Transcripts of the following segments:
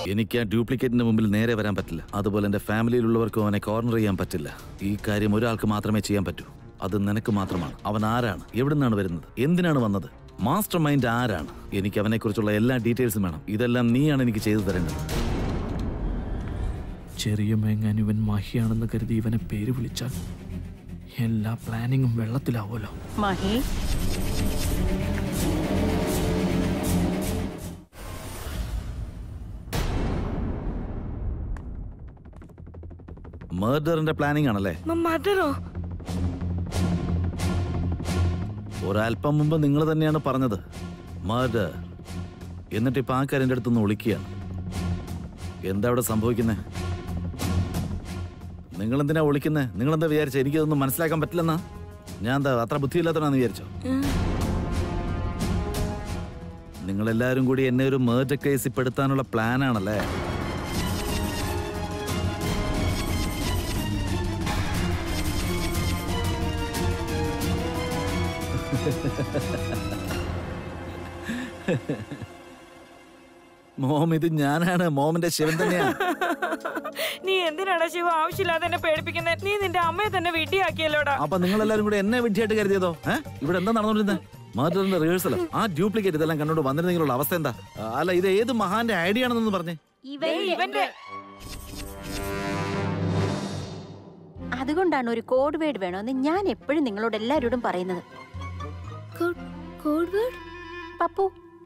എനിക്ക് ആ ഡ്യൂപ്ലിക്കേറ്റിന്റെ മുമ്പിൽ നേരെ വരാൻ പറ്റില്ല അതുപോലെ എന്റെ ഫാമിലിയിലുള്ളവർക്കും അവനെ കോർണർ ചെയ്യാൻ പറ്റില്ല ഈ കാര്യം ഒരാൾക്ക് മാത്രമേ ചെയ്യാൻ പറ്റൂ അത് നിനക്ക് മാത്രമാണ് അവൻ ആരാണ് എവിടുന്നാണ് വരുന്നത് എന്തിനാണ് വന്നത് മാസ്റ്റർ മൈൻഡ് ആരാണ് എനിക്ക് അവനെക്കുറിച്ചുള്ള എല്ലാ ഡീറ്റെയിൽസും വേണം ഇതെല്ലാം നീയാണ് എനിക്ക് ചെയ്തു തരേണ്ടത് ചെറിയ മേങ്ങാൻ ഇവൻ മഹിയാണെന്ന് കരുതി ഇവനെ പേര് വിളിച്ചാൽ എല്ലാ പ്ലാനിങ്ങും വെള്ളത്തിലാവുമല്ലോ മഹി മേർഡറിന്റെ പ്ലാനിംഗ് ആണല്ലേ മദറോ ഒരല്പം മുമ്പ് നിങ്ങൾ തന്നെയാണ് പറഞ്ഞത് മർഡർ എന്നിട്ട് ഇപ്പൊ ആ കാര്യം അടുത്ത് നിന്ന് ഒളിക്കുകയാണ് എന്താ അവിടെ സംഭവിക്കുന്നത് നിങ്ങൾ എന്തിനാ ഒളിക്കുന്നത് നിങ്ങൾ എന്താ വിചാരിച്ച എനിക്കതൊന്നും മനസ്സിലാക്കാൻ പറ്റില്ലെന്നാ ഞാൻ എന്താ അത്ര ബുദ്ധിയില്ലാത്തതാണെന്ന് വിചാരിച്ചോ നിങ്ങളെല്ലാരും കൂടി എന്നെ ഒരു മേർഡർ കേസിൽ പെടുത്താനുള്ള പ്ലാനാണല്ലേ മോം ഇത് ഞാനാണ് മോമിന്റെ ശിവൻ തന്നെയാണ് നീ എന്തിനാണ് ശിവ ആവശ്യമില്ലാതെ എന്നെ പേടിപ്പിക്കുന്നത് നീ നിന്റെ അമ്മയെ തന്നെ വീട്ടിയാക്കിയല്ലോടാ അപ്പൊ നിങ്ങൾ എല്ലാരും കൂടി എന്നെ വിഡ്ഢിയായിട്ട് കരുതിയതോ ഏഹ് ഇവിടെ എന്താ നടന്നുകൊണ്ടിരുന്നത് മർഡറിന്റെ റിഹേഴ്സലോ ആ ഡ്യൂപ്ലിക്കേറ്റ് ഇതെല്ലാം കണ്ടോണ്ട് വന്നിരുന്നെങ്കിലുള്ള അവസ്ഥ എന്താ ആ, അല്ല ഇത് ഏത് മഹാന്റെ ഐഡിയ ആണെന്നൊന്ന് പറഞ്ഞേ ദേ, ഇവന്റെ അതുകൊണ്ടാണ് ഒരു കോഡ് വേർഡ് വേണമെന്ന് ഞാൻ എപ്പോഴും നിങ്ങളോട് എല്ലാവരോടും പറയുന്നത് കോഡ് വേർഡ് പപ്പു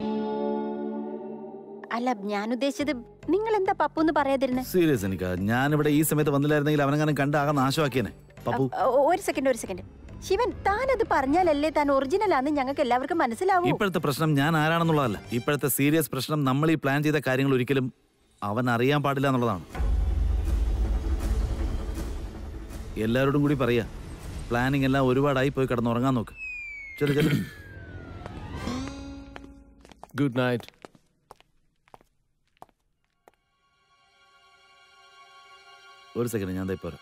അല്ല ഞാൻ ഉദ്ദേശിച്ചത് നിങ്ങൾ എന്താ പപ്പു എന്ന് പറയാതിരുന്നേ സീരിയസ് എനിക്ക് ഞാനിവിടെ ഈ സമയത്ത് വന്നില്ലായിരുന്നെങ്കിൽ അവനെങ്ങനെ കണ്ട് ആകെ നാശമാക്കിയേനെ പപ്പു ഒ- ഒരു സെക്കൻഡ് ഒരു സെക്കൻഡ് ശിവൻ താൻ അത് പറഞ്ഞാലല്ലേ താൻ ഒറിജിനൽ ആണെന്ന് ഞങ്ങൾക്ക് എല്ലാവർക്കും മനസ്സിലാവൂ ഇപ്പോഴത്തെ പ്രശ്നം ഞാൻ ആരാണെന്നുള്ളതല്ല ഇപ്പോഴത്തെ സീരിയസ് പ്രശ്നം നമ്മൾ ഈ പ്ലാൻ ചെയ്ത കാര്യങ്ങൾ ഒരിക്കലും അവൻ അറിയാൻ പാടില്ല എന്നുള്ളതാണ് എല്ലാവരോടും കൂടി പറയാ പ്ലാനിങ് എല്ലാം ഒരുപാടായി പോയി കിടന്നുറങ്ങാൻ നോക്ക് ചെല്ലു ചെല്ലു ഗുഡ് നൈറ്റ് ഒരു സെക്കൻഡ് ഞാൻ ദേ പോരാ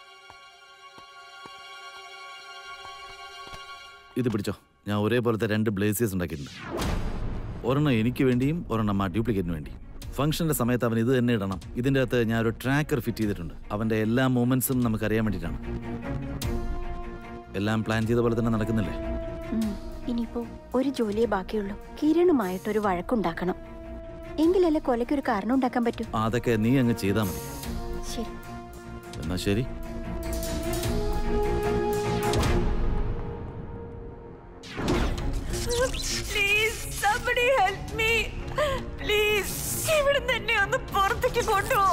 ഇത് പിടിച്ചോ ഞാൻ ഒരേപോലത്തെ രണ്ട് ബ്ലേസേഴ്സ് ഉണ്ടാക്കിയിട്ടുണ്ട് ഒരെണ്ണം എനിക്ക് വേണ്ടിയും ഒരെണ്ണം ആ ഡ്യൂപ്ലിക്കേറ്റിന് വേണ്ടി ഫംഗ്ഷന്റെ സമയത്ത് അവൻ ഇത് തന്നെ ഇടണം ഇതിൻ്റെ അകത്ത് ഞാൻ ഒരു ട്രാക്കർ ഫിറ്റ് ചെയ്തിട്ടുണ്ട് അവന്റെ എല്ലാ മൂമെന്റ്സും നമുക്ക് അറിയാൻ വേണ്ടിയിട്ടാണ് എല്ലാം പ്ലാൻ ചെയ്ത പോലെ തന്നെ നടക്കുന്നില്ലേ ഉം. ഇനിയിപ്പോ ഒരു ജോലിയെ ബാക്കിയുള്ളൂ കിരണുമായിട്ടൊരു വഴക്കുണ്ടാക്കണം എങ്കിലല്ലേ കൊലയ്ക്ക് ഒരു കാരണം ഉണ്ടാക്കാൻ പറ്റൂ അതൊക്കെ നീ അങ്ങ് ചെയ്താൽ മതി ശരി എന്നാ ശരി please somebody help me please ഇവിടെ തന്നെ ഒന്ന് പുറത്തേക്ക് കൊണ്ടുപോ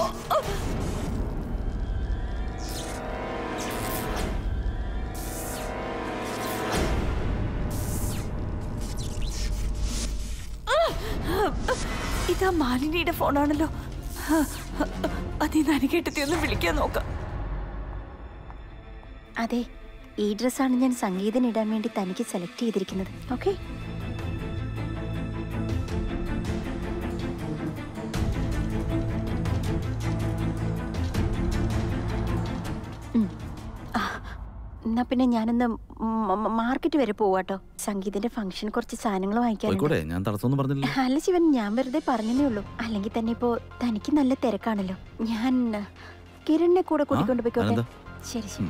ഇതാ മാലിനിയുടെ ഫോണാണല്ലോ അതീ നനകേട്ടത്തി ഒന്ന് വിളിക്കാൻ നോക്കാം അതെ ഈ ഡ്രസ്സാണ് ഞാൻ സംഗീതം ഇടാൻ വേണ്ടി തനിക്ക് സെലക്ട് ചെയ്തിരിക്കുന്നത് ഓക്കെ എന്നാ പിന്നെ ഞാനൊന്ന് മ- മ- മാർക്കറ്റ് വരെ പോവാട്ടോ സംഗീതിന്റെ ഫംഗ്ഷൻ കുറച്ച് സാധനങ്ങൾ വാങ്ങിക്കാനുണ്ട് പോയിക്കോട്ടെ ഞാൻ തടസ്സമൊന്നും പറഞ്ഞില്ല അല്ല ശിവൻ ഞാൻ വെറുതെ പറഞ്ഞതേ ഉള്ളൂ അല്ലെങ്കിൽ തന്നെ ഇപ്പോ തനിക്ക് നല്ല തിരക്കാണല്ലോ ഞാൻ കിരണിനെ കൂടെ കൂട്ടിക്കൊണ്ട് പോയിക്കോട്ടെ അതെന്താ? ശരി ശരി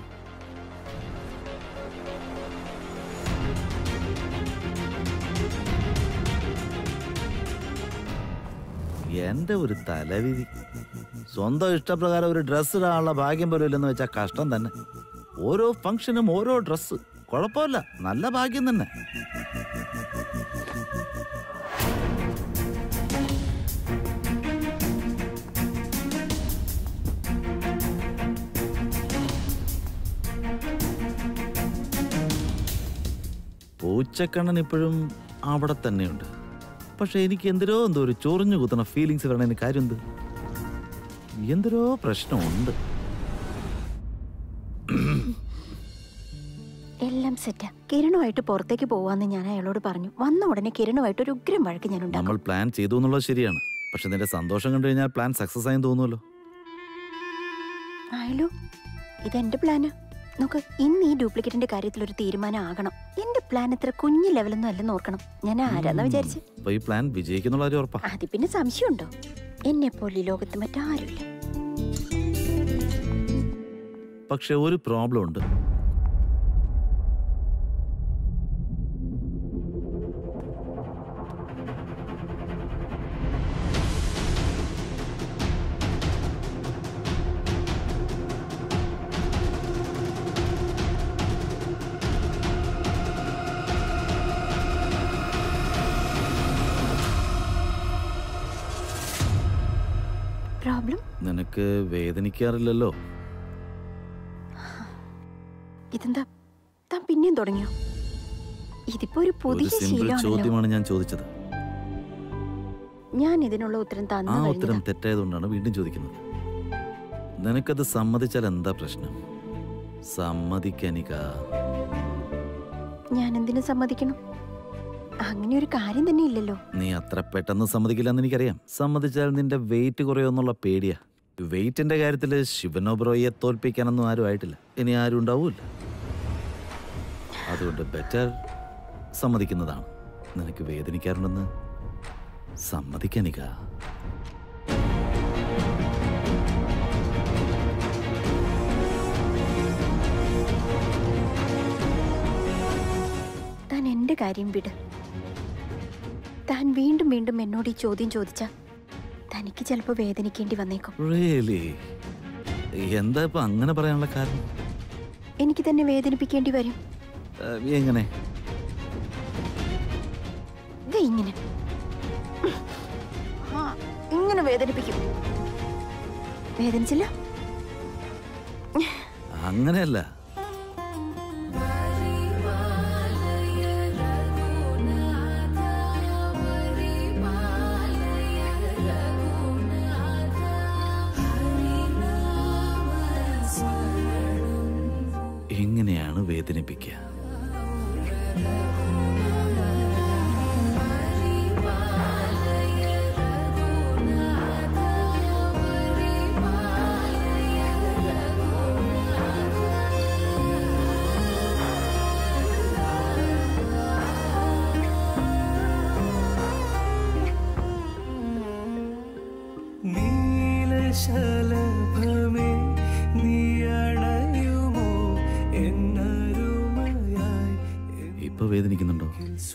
എന്റെ ഒരു തലവിധി സ്വന്തം ഇഷ്ടപ്രകാരം ഒരു ഡ്രസ്സ് ഇടാനുള്ള ഭാഗ്യം പോലും ഇല്ലെന്ന് വെച്ചാൽ കഷ്ടം തന്നെ ഓരോ ഫംഗ്ഷനും ഓരോ ഡ്രസ്സ് കുഴപ്പമില്ല നല്ല ഭാഗ്യം തന്നെ പൂച്ചക്കണ്ണൻ ഇപ്പോഴും അവിടെ തന്നെയുണ്ട് പക്ഷെ എനിക്ക് എന്തിനോ എന്തോ ഒരു ചൊറിഞ്ഞു കുത്തണ ഫീലിങ്സ് വരണതിന് കാര്യം എന്ത് എന്തൊരോ പ്രശ്നമുണ്ട് എല്ലാം സെറ്റാ കിരണുമായിട്ട് പുറത്തേക്ക് പോവാന്ന് ഞാൻ അയാളോട് പറഞ്ഞു വന്ന ഉടനെ കിരണുമായിട്ട് ഒരു ഉഗ്രം വഴക്ക് ഞാൻ ഉണ്ടാക്കും നമ്മൾ പ്ലാൻ ചെയ്തു എന്നുള്ളത് ശരിയാണ് പക്ഷെ നിന്റെ സന്തോഷം കണ്ടു കഴിഞ്ഞാൽ പ്ലാൻ സക്സസ് ആയെന്ന് തോന്നുമല്ലോ ആയാലോ ഇതെന്റെ പ്ലാന് നോക്ക് ഇന്ന് ഈ ഡ്യൂപ്ലിക്കേറ്റിന്റെ കാര്യത്തിൽ ഒരു തീരുമാനം ആകണം എന്റെ പ്ലാൻ ഇത്ര കുഞ്ഞു ലെവലൊന്നും അല്ലെന്ന് ഓർക്കണം ഞാൻ ആരാന്നാ വിചാരിച്ച് അപ്പൊ ഈ പ്ലാൻ വിജയിക്കുന്നുള്ള കാര്യം ഉറപ്പാ അത് പിന്നെ സംശയമുണ്ടോ എന്നെ പോലെ ഈ ലോകത്ത് മറ്റാരുമില്ല പക്ഷെ ഒരു പ്രോബ്ലം ഉണ്ട് പ്രോബ്ലം നിനക്ക് വേദനിക്കാറില്ലല്ലോ ഇതെന്താ താൻ പിന്നെയും തുടങ്ങിയോ ഇതിപ്പോ ഒരു ഒരു പുതിയ സിമ്പിൾ ശീലമാണല്ലോ ചോദ്യമാണ് ഞാൻ ചോദിച്ചത് ഞാൻ ഇതിനുള്ള ഉത്തരം ആ തന്നു ഉത്തരം കഴിഞ്ഞതാ. തെറ്റായതുകൊണ്ടാണ് വീണ്ടും ചോദിക്കുന്നത് നിനക്കത് സമ്മതിച്ചാൽ എന്താ പ്രശ്നം സമ്മതിക്കനിക ഞാൻ എന്തിനു സമ്മതിക്കണം അങ്ങനെ ഒരു കാര്യം തന്നെ ഇല്ലല്ലോ നീ അത്ര പെട്ടെന്ന് സമ്മതിക്കില്ലെന്ന് എനിക്കറിയാം സമ്മതിച്ചാൽ നിന്റെ വെയിറ്റ് കുറയുമെന്നുള്ള പേടിയാ വെയിറ്റിന്റെ കാര്യത്തിൽ ശിവനോബ്രോയെ തോൽപ്പിക്കാനൊന്നും ആരും ആയിട്ടില്ല ഇനി ആരും ഉണ്ടാവൂല അതുകൊണ്ട് ബെറ്റർ സമ്മതിക്കുന്നതാണ് നിനക്ക് വേദനിക്കാറുണ്ടെന്ന് സമ്മതിക്കനിക താൻ എന്റെ കാര്യം വിട് താൻ വീണ്ടും വീണ്ടും എന്നോട് ഈ ചോദ്യം ചോദിച്ച തനിക്ക് ചിലപ്പോ വേദനിക്കേണ്ടി വന്നേക്കും റിയലി എന്താ ഇപ്പൊ അങ്ങനെ പറയാനുള്ള കാരണം എനിക്ക് തന്നെ വേദനിപ്പിക്കേണ്ടി വരും ഏഹ്, എങ്ങനെ ദേ ഇങ്ങനെ ആ, ഇങ്ങനെ വേദനിപ്പിക്കും വേദനിച്ചില്ല അങ്ങനെയല്ല എങ്ങനെയാണ് വേദനിപ്പിക്കുക നീലശലഭമേ നീ അണയുമോ എന്നരുമയായി ഇപ്പൊ വേദനിക്കുന്നുണ്ടോ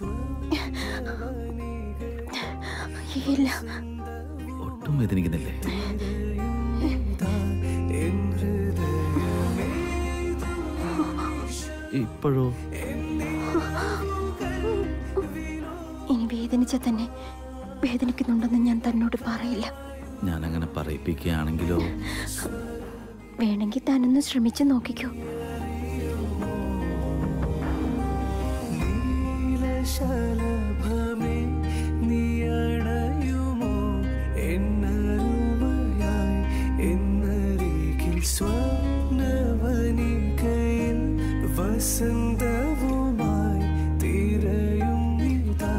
ഇല്ല ഒട്ടും വേദനിക്കുന്നില്ലേ എൻ ഹൃദയമേ ഇപ്പോഴോ ഇനി വേദനിച്ച തന്നെ വേദനിക്കുന്നുണ്ടെന്ന് ഞാൻ തന്നോട് പറയില്ല ഞാൻ അങ്ങനെ പറയിപ്പിക്കുകയാണെങ്കിലോ വേണമെങ്കിൽ താനൊന്ന് ശ്രമിച്ചു നോക്കിക്കോ നീലശലഭമേ നീ അണയുമോ എന്നരുമയായി എന്നരികിൽ സ്വപ്നവനികയിൽ വസന്തവുമായി തിരയും നിതാ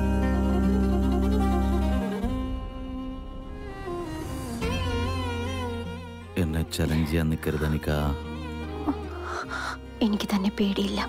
എന്നെ ചലഞ്ച് ചെയ്യാൻ നിൽക്കരുത് എനിക്കാ എനിക്ക് തന്നെ പേടിയില്ല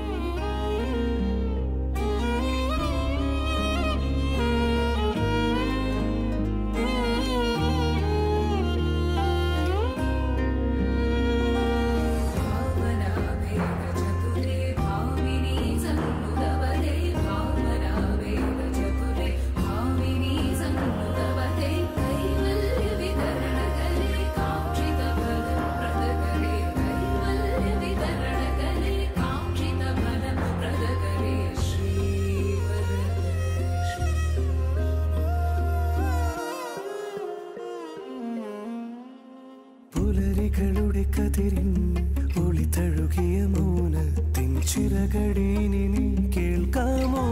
പുലരികളുടെ കതിരിൻ ഒളി തഴുകിയ മൗനത്തിൻ ചിറകടീനി നീ കേൾക്കാമോ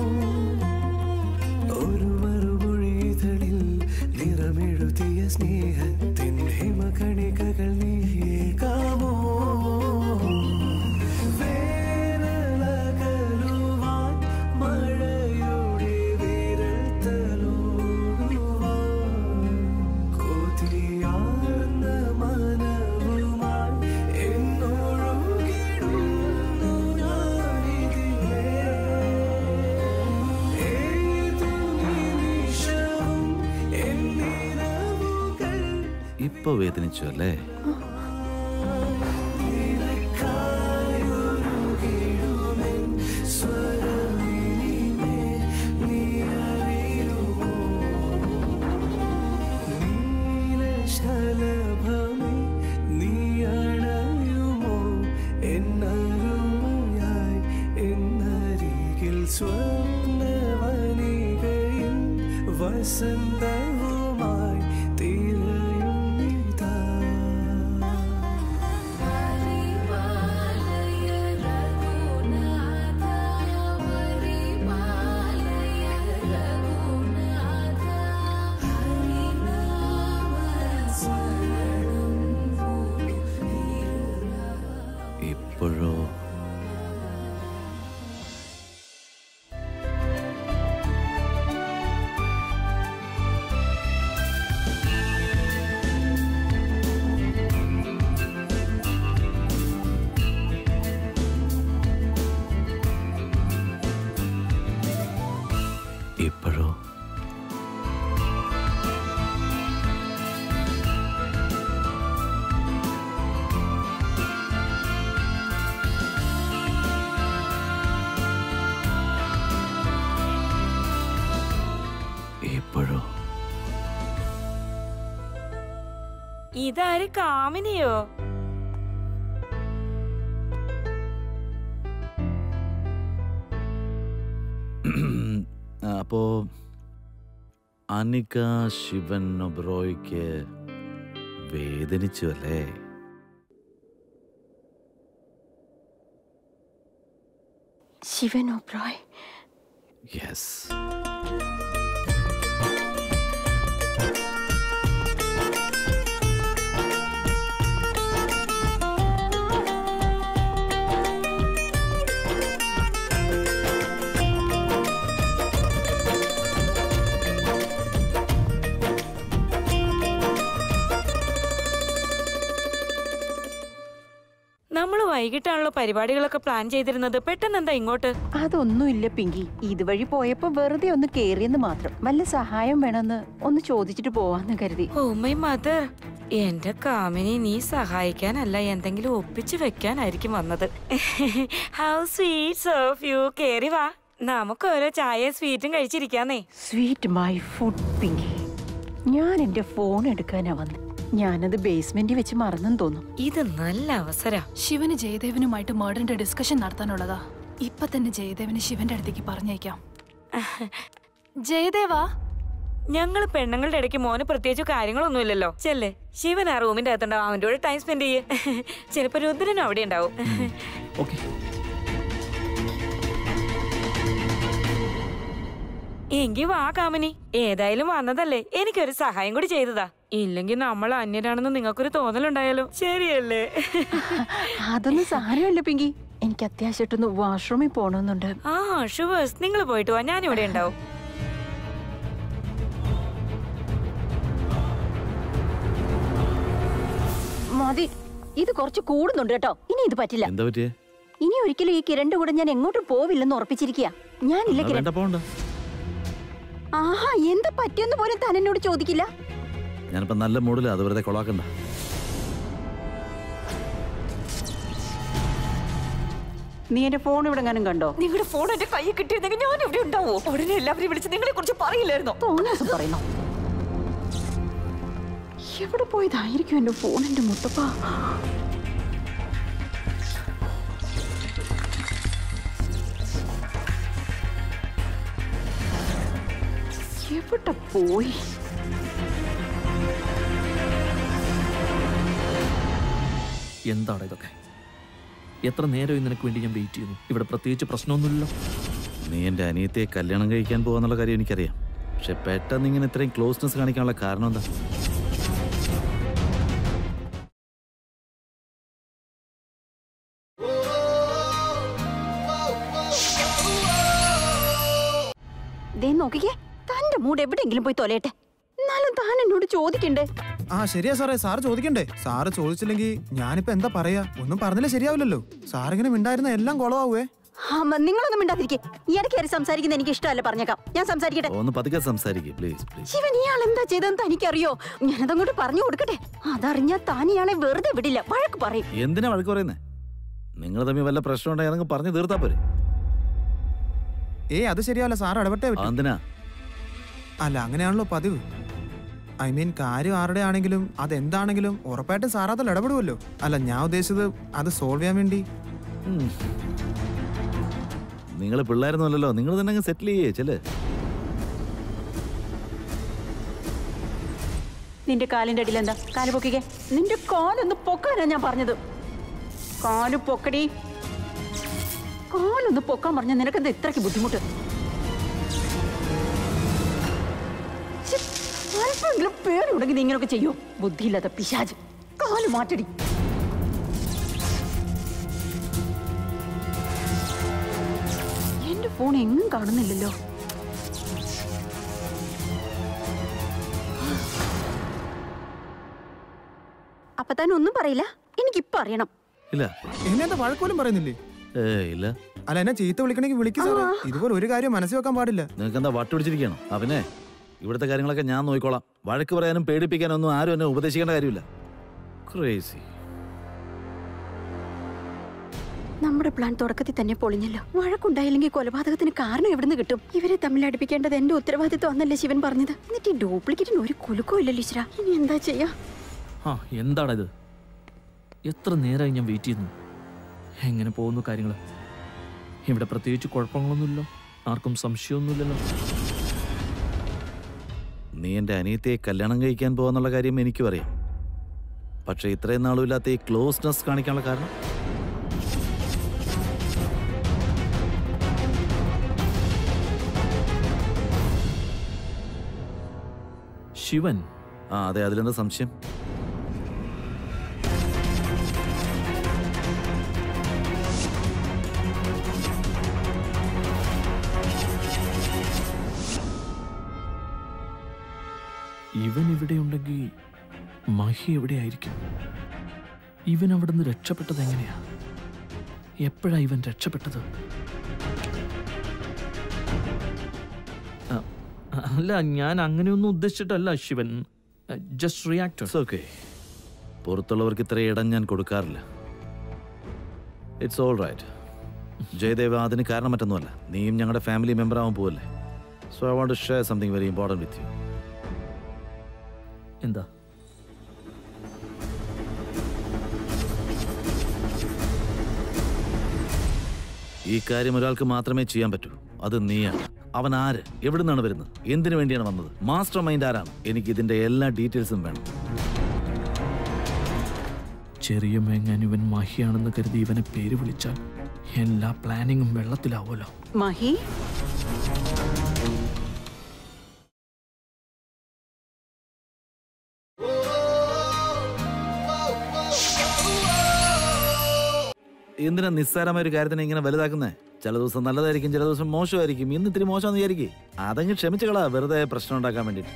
ഒരു മറുമൊഴിതളിൽ നിറമെഴുതിയ സ്നേഹത്തിൻ ഹിമകണികകൾ നീ ഏകാമോ വേനലകലുവാൻ മഴയുടെ വിരൽ തലോടുവാൻ കൊതിയാർന്ന മനവുമായി എന്നൊഴുകിടുന്നു ഞാനിതിലേ. ഏതു നിമിഷവും എന്നിരവുമായി ഇപ്പൊ വേദനിച്ചു അല്ലേ ശലഭമേ നീ അണയുമോ എന്നരുമയായി എന്നരികിൽ സ്വപ്നവനികയിൽ വസന്തവുമായി തിരയും ഇതാ ഇപ്പോഴോ ഇപ്പോഴോ ഇപ്പോഴോ ഇതാര് കാമിനിയോ അപ്പോ അനിക ശിവൻ ഒബ്രോയ്ക്ക് വേദനിച്ചു അല്ലേ ശിവൻ ഒബ്രോയ് യെസ് നമ്മൾ വൈകിട്ടാണല്ലോ പരിപാടികളൊക്കെ പ്ലാൻ ചെയ്തിരുന്നത് പെട്ടെന്ന് എന്താ ഇങ്ങോട്ട് അതൊന്നുമില്ല പിങ്കി ഇതുവഴി പോയപ്പോ വെറുതെ ഒന്ന് കേറിയെന്ന് മാത്രം വല്ല സഹായം വേണമെന്ന് ഒന്ന് ചോദിച്ചിട്ട് പോവാന്ന് കരുതി ഓ മൈ മദർ എന്റെ കാമിനി നീ സഹായിക്കാനല്ല എന്തെങ്കിലും ഒപ്പിച്ചു വെക്കാനായിരിക്കും വന്നത് ഹൗ സ്വീറ്റ്സ് ഓഫ് യു കേറി വാ നമുക്ക് ഓരോ ചായയും സ്വീറ്റും കഴിച്ചിരിക്കാന്നേ സ്വീറ്റ് മൈ ഫുഡ് പിങ്കി ഞാൻ എന്റെ ഫോൺ എടുക്കാനാ വന്ന് ഞാനത് ബേസ്മെന്റിൽ വെച്ച് മറന്നെന്ന് തോന്നും ഇത് നല്ല അവസര ശിവന് ജയദേവനുമായിട്ട് മേഡറിന്റെ ഡിസ്കഷൻ നടത്താനുള്ളതാ ഇപ്പൊ തന്നെ ജയദേവന് ശിവന്റെ അടുത്തേക്ക് പറഞ്ഞേക്കാം ജയദേവാ ഞങ്ങൾ പെണ്ണുങ്ങളുടെ ഇടയ്ക്ക് മോന് പ്രത്യേകിച്ച് കാര്യങ്ങളൊന്നുമില്ലല്ലോ ചെല്ലേ ശിവൻ ആ റൂമിന്റെ അകത്തുണ്ടാവും അവന്റെ കൂടെ ടൈം സ്പെൻഡ് ചെയ്യേ ചിലപ്പോ രുദ്രനും അവിടെ ഉണ്ടാവും ഓക്കെ എങ്കി വാ കാമിനി ഏതായാലും വന്നതല്ലേ എനിക്കൊരു സഹായം കൂടി ചെയ്തതാ ഇല്ലെങ്കിൽ നമ്മൾ അന്യരാണെന്ന് നിങ്ങൾക്കൊരു തോന്നലുണ്ടായാലോ ശരിയല്ലേ അതൊന്നും സാരമല്ല പിങ്കി എനിക്ക് അത്യാവശ്യമായിട്ടൊന്ന് വാഷ്റൂമിൽ പോണമെന്നുണ്ട് ആ ഷുവേഴ്സ് നിങ്ങൾ പോയിട്ട് വാ ഞാൻ ഇവിടെ ഉണ്ടാവും മതി ഇത് കുറച്ച് കൂടുന്നുണ്ട് കേട്ടോ ഇനി ഇത് പറ്റില്ല എന്താ പറ്റിയേ ഇനി ഒരിക്കലും ഈ കിരണിന്റെ കൂടെ ഞാൻ എങ്ങോട്ടും പോവില്ലെന്ന് ഉറപ്പിച്ചിരിക്കുക ഞാനില്ല ആ, കിരൺ വേണ്ട പോണ്ട ആഹാ എന്താ പറ്റിയെന്ന് പോലും താൻ എന്നോട് ചോദിക്കില്ല ഞാനിപ്പോ നല്ല മൂഡിലാ അത് വെറുതെ കൊളാക്കണ്ട നീ എന്റെ ഫോൺ ഇവിടെ എങ്ങാനും കണ്ടോ നിങ്ങളുടെ ഫോൺ എന്റെ കയ്യിൽ കിട്ടിയിരുന്നെങ്കിൽ ഞാൻ ഇവിടെ ഉണ്ടാവോ ഉടനെ എല്ലാവരെയും വിളിച്ച് നിങ്ങളെ കുറിച്ച് പറയില്ലായിരുന്നോ തോന്നിയാസം പറയുന്നു എവിടെ പോയതായിരിക്കും എന്റെ ഫോൺ എന്റെ മുത്തപ്പ എവിടെ പോയി എന്താണ് ഇതൊക്കെ എത്ര നേരമായി നിനക്ക് വേണ്ടി ഞാൻ വെയിറ്റ് ചെയ്യുന്നു ഇവിടെ പ്രത്യേകിച്ച് പ്രശ്നമൊന്നുമില്ലല്ലോ നീ എന്റെ അനിയത്തെ കല്യാണം കഴിക്കാൻ പോവാന്നുള്ള കാര്യം എനിക്കറിയാം പക്ഷെ പെട്ടെന്ന് ഇങ്ങനെ ഇത്രയും ക്ലോസ്നെസ് കാണിക്കാനുള്ള കാരണം എന്താ ദേ നോക്കിക്കേ തന്റെ മൂഡ് എവിടെയെങ്കിലും പോയി തൊലയട്ടെ എന്നാലും താൻ എന്നോട് ചോദിക്കണ്ടേ ആ ശരിയാ സാറേ സാറ് ചോദിക്കണ്ടേ സാറ് ചോദിച്ചില്ലെങ്കിൽ ഞാനിപ്പോ എന്താ പറയാ ഒന്നും പറഞ്ഞില്ല ശരിയാവില്ലല്ലോ സാറിങ്ങനെ മിണ്ടായിരുന്ന എല്ലാം കുളമാവേ അമ്മ, നിങ്ങളൊന്നും മിണ്ടാതിരിക്കെ ഇടയ്ക്ക് കയറി സംസാരിക്കുന്ന എനിക്ക് ഇഷ്ടമല്ല പറഞ്ഞേക്കാം ഞാൻ സംസാരിക്കട്ടെ ഒന്ന് പതുക്കെ സംസാരിക്കും പ്ലീസ് പ്ലീസ് ശിവൻ ഇയാൾ എന്താ ചെയ്തതെന്ന് തനിക്കറിയോ ഞാനതങ്ങോട്ട് പറഞ്ഞു കൊടുക്കട്ടെ അതറിഞ്ഞാ താൻ ഇയാളെ വെറുതെ വിടില്ല വഴക്ക് പറയും എന്തിനാ വഴക്ക് പറയുന്നേ നിങ്ങൾ തമ്മിൽ വല്ല പ്രശ്നം ഉണ്ടെങ്കിൽ അതങ്ങ് പറഞ്ഞു തീർത്താ പോരെ ഏയ് അത് ശരിയല്ല സാർ ഇടപെട്ടേ പറ്റൂ എന്തിനാ അല്ല അങ്ങനെയാണല്ലോ പതിവ് ഐ മീൻ കാര്യം ആരുടെ ആണെങ്കിലും അതെന്താണെങ്കിലും ഉറപ്പായിട്ടും സാർ അതിൽ ഇടപെടുമല്ലോ അല്ല ഞാൻ ഉദ്ദേശിച്ചത് അത് സോൾവ് ചെയ്യാൻ വേണ്ടി നിങ്ങൾ പിള്ളേരൊന്നുമല്ലല്ലോ നിങ്ങൾ തന്നെ അങ്ങ് സെറ്റിൽ ചെയ്യേ ചെല് നിന്റെ കാലിന്റെ അടിയിൽ എന്താ കാല് പൊക്കിക്കേ നിന്റെ കാലൊന്ന് പൊക്കാനാ ഞാൻ പറഞ്ഞത് കാല് പൊക്കടി കാലൊന്ന് പൊക്കാൻ പറഞ്ഞ നിനക്കെന്താ ഇത്രയ്ക്ക് ബുദ്ധിമുട്ട് ശ്ശെ, അല്പമെങ്കിലും പേടിയുണ്ടെങ്കിൽ നീ ഇങ്ങനെയൊക്കെ ചെയ്യൂ ബുദ്ധിയില്ലാത്ത പിശാജ് കാല് മാറ്റടി എന്റെ ഫോൺ എങ്ങും കാണുന്നില്ലല്ലോ അപ്പൊ താൻ ഒന്നും പറയില്ല എനിക്കിപ്പൊ അറിയണം ഇല്ല എന്നെ എന്താ വഴക്കോലും പറയുന്നില്ലേ ഏ ഇല്ല അല്ല എന്നെ ചീത്ത വിളിക്കണമെങ്കിൽ വിളിക്കും സാറേ ഇതുപോലെ ഒരു കാര്യം മനസ്സിൽ വെക്കാൻ പാടില്ല നിങ്ങൾക്ക് എന്താ വട്ട് പിടിച്ചിരിക്കുകയാണോ ആ പിന്നെ ഇവിടുത്തെ കാര്യങ്ങളൊക്കെ ഞാൻ നോക്കിക്കോളാം വഴക്ക് പറയാനും പേടിപ്പിക്കാനും ഒന്നും ആരും എന്നെ ഉപദേശിക്കേണ്ട കാര്യമില്ല ക്രേസി നമ്മുടെ പ്ലാൻ തുടക്കത്തിൽ തന്നെ പൊളിഞ്ഞല്ലോ വഴക്കുണ്ടായില്ലെങ്കിൽ കൊലപാതകത്തിന് കാരണം എവിടുന്ന് കിട്ടും ഇവരെ തമ്മിൽ അടുപ്പിക്കേണ്ടത് എന്റെ ഉത്തരവാദിത്വം എന്നല്ലേ ശിവൻ പറഞ്ഞത് എന്നിട്ട് ഈ ഡ്യൂപ്ലിക്കേറ്റിന് ഒരു കുലുക്കവും ഇല്ലല്ലോ ഈശ്വര ഇനി എന്താ ചെയ്യാ ആ എന്താണ് ഇത് എത്ര നേരമായി ഞാൻ വെയിറ്റ് ചെയ്യുന്നു എങ്ങനെ പോകുന്നു കാര്യങ്ങൾ ഇവിടെ പ്രത്യേകിച്ച് കുഴപ്പങ്ങളൊന്നുമില്ലല്ലോ ആർക്കും സംശയമൊന്നുമില്ലല്ലോ നീ എൻ്റെ അനിയത്തിയെ കല്യാണം കഴിക്കാൻ പോകുന്നുള്ള കാര്യം എനിക്കും അറിയാം പക്ഷേ ഇത്രയും നാളും ഇല്ലാത്ത ഈ ക്ലോസ്നെസ് കാണിക്കാനുള്ള കാരണം ശിവൻ ആ അതെ അതിലെന്താ സംശയം ഇവൻ ഇവിടെ ഉണ്ടെങ്കിൽ മഹി എവിടെയായിരിക്കും ഇവൻ അവിടുന്ന് രക്ഷപ്പെട്ടത് എങ്ങനെയാ എപ്പോഴാ ഇവൻ രക്ഷപ്പെട്ടത് ആ, അല്ല ഞാൻ അങ്ങനെയൊന്നും ഉദ്ദേശിച്ചിട്ടല്ല Shivan just reactor it's okay പുറത്തുള്ളവർക്ക് ഇത്ര ഇടം ഞാൻ കൊടുക്കാറില്ല ഇറ്റ്സ് ഓൾ റൈറ്റ് ജയദേവ അതിന് കാരണം മറ്റൊന്നുമല്ല നീയും ഞങ്ങളുടെ ഫാമിലി മെമ്പർ ആവാൻ പോവല്ലേ so I want to share something very important with you എന്താ ഈ കാര്യം ഒരാൾക്ക് മാത്രമേ ചെയ്യാൻ പറ്റൂ അത് നീയാണ് അവൻ ആര് എവിടെ നിന്നാണ് വരുന്നത് എന്തിനു വേണ്ടിയാണ് വന്നത് മാസ്റ്റർ മൈൻഡ് ആരാണ് എനിക്ക് ഇതിന്റെ എല്ലാ ഡീറ്റെയിൽസും വേണം ചെറിയ മേങ്ങാൻ ഇവൻ മഹിയാണെന്ന് കരുതി ഇവനെ പേര് വിളിച്ചാൽ എല്ലാ പ്ലാനിങ്ങും വെള്ളത്തിലാവുമല്ലോ മഹി എന്തിനാ നിസ്സാരമായ ഒരു കാര്യത്തിനെ ഇങ്ങനെ വലുതാക്കുന്നേ ചില ദിവസം നല്ലതായിരിക്കും ചില ദിവസം മോശമായിരിക്കും ഇന്ന് ഇത്തിരി മോശമെന്ന് വിചാരിക്കേ അതങ്ങ് ക്ഷമിച്ചുകളാ വെറുതെ പ്രശ്നം ഉണ്ടാക്കാൻ വേണ്ടിയിട്ട്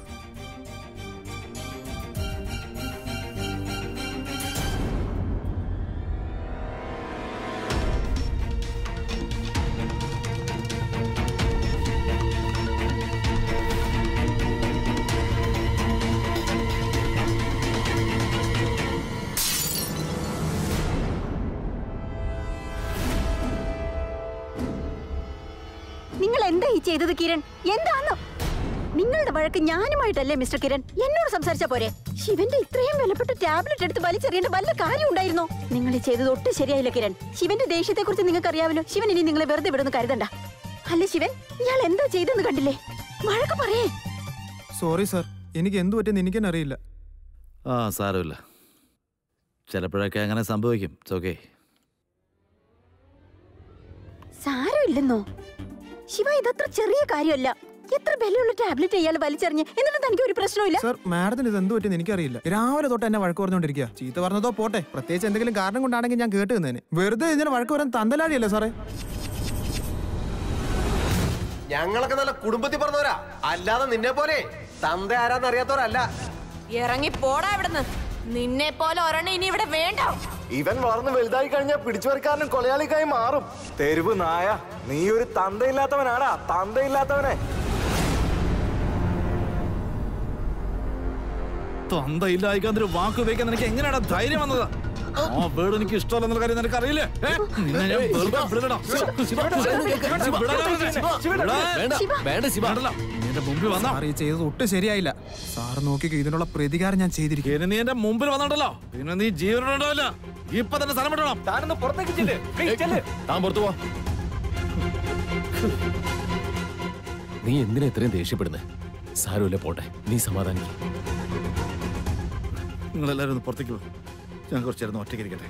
നിങ്ങൾ എന്താ ഈ ചെയ്തത് കിരൺ എന്താന്ന് നിങ്ങളുടെ വഴക്ക് ഞാനുമായിട്ടല്ലേ മിസ്റ്റർ കിരൺ എന്നോട് സംസാരിച്ച പോരെ ശിവന്റെ ഇത്രയും വിലപ്പെട്ട ടാബ്ലറ്റ് എടുത്ത് വലിച്ചെറിയേണ്ട വല്ല കാര്യം ഉണ്ടായിരുന്നോ നിങ്ങൾ ഈ ചെയ്തത് ഒട്ടും ശരിയായില്ല കിരൺ ശിവന്റെ ദേഷ്യത്തെ കുറിച്ച് നിങ്ങൾക്ക് അറിയാമല്ലോ ശിവൻ ഇനി നിങ്ങളെ വെറുതെ വിടുന്നു കരുതണ്ട അല്ല ശിവൻ ഇയാൾ എന്താ ചെയ്തെന്ന് കണ്ടില്ലേ വഴക്ക് പറയേ സോറി സാർ എനിക്ക് എന്ത് പറ്റിയെന്ന് എനിക്ക് തന്നെ അറിയില്ല ആ സാരമില്ല ചിലപ്പോഴൊക്കെ അങ്ങനെ സംഭവിക്കും ഇറ്റ്സ് ഓക്കെ സാരമില്ലെന്നോ ശിവ ഇതത്ര ചെറിയ കാര്യമല്ല എത്ര ബലമുള്ള ടാബ്ലറ്റ് ഇയാൾ വലിച്ചെറിഞ്ഞ് എന്നിട്ട് തനിക്ക് ഒരു പ്രശ്നമില്ല സാർ മാഡത്തിന് ഇത് എന്ത് പറ്റിയെന്ന് എനിക്കറിയില്ല രാവിലെ തൊട്ട് എന്നെ വഴക്ക് പറഞ്ഞുകൊണ്ടിരിക്കുക ചീത്ത പറഞ്ഞതോ പോട്ടെ പ്രത്യേകിച്ച് എന്തെങ്കിലും കാരണം കൊണ്ടാണെങ്കിൽ ഞാൻ കേട്ട് നിന്നേനെ വെറുതെ ഇതിനെ വഴക്ക് പറയാൻ തന്തലാടിയല്ലേ സാറേ ഞങ്ങളൊക്കെ നല്ല കുടുംബത്തിൽ പറഞ്ഞവരാ അല്ലാതെ നിന്നെ പോലെ തന്ത ആരാന്ന് അറിയാത്തവരല്ല ഇറങ്ങി പോടാ ഇവിടുന്ന് നിന്നെ പോലെ ഒരെണ്ണം ഇനി ഇവിടെ വേണ്ട ഇവൻ വളർന്ന് വലുതായി കഴിഞ്ഞാൽ പിടിച്ചുപറിക്കാരനും കൊലയാളിക്കായി മാറും തെരുവ് നായ നീ ഒരു തന്തയില്ലാത്തവനാടാ തന്തയില്ലാത്തവനെ തന്തയില്ലായിക്കാന്നൊരു വാക്ക് ഉപയോഗിക്കാൻ നിനക്ക് എങ്ങനെയാണ് ധൈര്യം വന്നത് ആ വേർഡ് എനിക്ക് ഇഷ്ടമല്ലെന്നുള്ള കാര്യം നിനക്ക് അറിയില്ലേ ഏ? നിന്നെ ഞാൻ വെറുതെ വിടലെടാ. ശിവ, വിടലാ പറഞ്ഞെ. വിടാൻ. വേണ്ട ശിവ വേണ്ടല്ലോ. നീ എന്റെ മുമ്പിൽ വന്നാ സാർ ഈ ചെയ്തത് ഒട്ടും ശരിയായില്ല സാർ നോക്കിക്കോ ഇതിനുള്ള പ്രതികാരം ഞാൻ ചെയ്തിരിക്കും ഇനി നീ എന്റെ മുമ്പിൽ വന്നിട്ടല്ലോ പിന്നെ നീ ജീവനുണ്ടാവില്ല ഇപ്പൊ തന്നെ സ്ഥലം വിടണം താനൊന്ന് പുറത്തേക്ക് ചെല്ല്. Please ചെല്ല്. താൻ പുറത്തു പോ നീ എന്തിനാ ഇത്രയും ദേഷ്യപ്പെടുന്നത് സാരമില്ല പോട്ടെ നീ സമാധാനിക്കും നിങ്ങളെല്ലാവരും ഒന്ന് പുറത്തേക്ക് പോകും ഞാൻ കുറച്ചു നേരം ഒന്ന് ഒറ്റയ്ക്ക് ഇരിക്കട്ടെ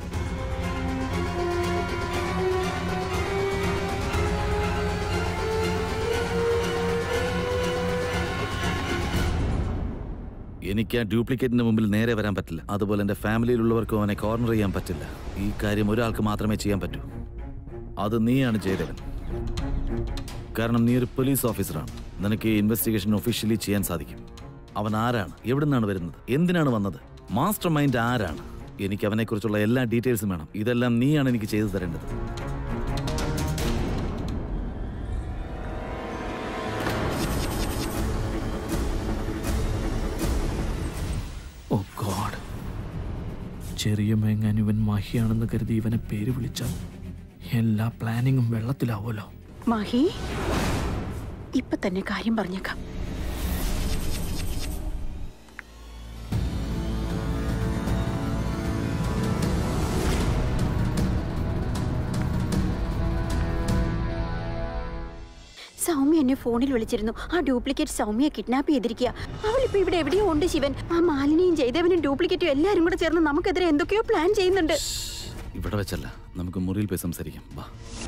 എനിക്ക് ആ ഡ്യൂപ്ലിക്കേറ്റിന്റെ മുമ്പിൽ നേരെ വരാൻ പറ്റില്ല അതുപോലെ എൻ്റെ ഫാമിലിയിലുള്ളവർക്കും അവനെ കോർണർ ചെയ്യാൻ പറ്റില്ല ഈ കാര്യം ഒരാൾക്ക് മാത്രമേ ചെയ്യാൻ പറ്റൂ അത് നീയാണ് ചെയ്തവൻ കാരണം നീ ഒരു പോലീസ് ഓഫീസറാണ് നിനക്ക് ഈ ഇൻവെസ്റ്റിഗേഷൻ ഒഫീഷ്യലി ചെയ്യാൻ സാധിക്കും അവൻ ആരാണ് എവിടുന്നാണ് വരുന്നത് എന്തിനാണ് വന്നത് മാസ്റ്റർ മൈൻഡ് ആരാണ് എനിക്ക് അവനെക്കുറിച്ചുള്ള എല്ലാ ഡീറ്റെയിൽസും വേണം ഇതെല്ലാം നീയാണ് എനിക്ക് ചെയ്തു തരേണ്ടത് ഓ ഗോഡ് ചെറിയ മേങ്ങാൻ ഇവൻ മഹിയാണെന്ന് കരുതി ഇവനെ പേര് വിളിച്ചാൽ എല്ലാ പ്ലാനിങ്ങും വെള്ളത്തിലാവുമല്ലോ മഹി ഇപ്പൊ തന്നെ കാര്യം പറഞ്ഞേക്കാം സൗമ്യ എന്നെ ഫോണിൽ വിളിച്ചിരുന്നു ആ ഡ്യൂപ്ലിക്കേറ്റ് സൗമ്യയെ കിഡ്നാപ്പ് ചെയ്തിരിക്കുക അവളിപ്പോ ഇവിടെ എവിടെയോ ഉണ്ട് ശിവൻ ആ മാലിനിയും ജയദേവനും ഡ്യൂപ്ലിക്കേറ്റും എല്ലാരും കൂടെ ചേർന്ന് നമുക്കെതിരെ എന്തൊക്കെയോ പ്ലാൻ ചെയ്യുന്നുണ്ട് ഇവിടെ വെച്ചല്ല നമുക്ക് മുറിയിൽ പോയി സംസാരിക്കാം വാ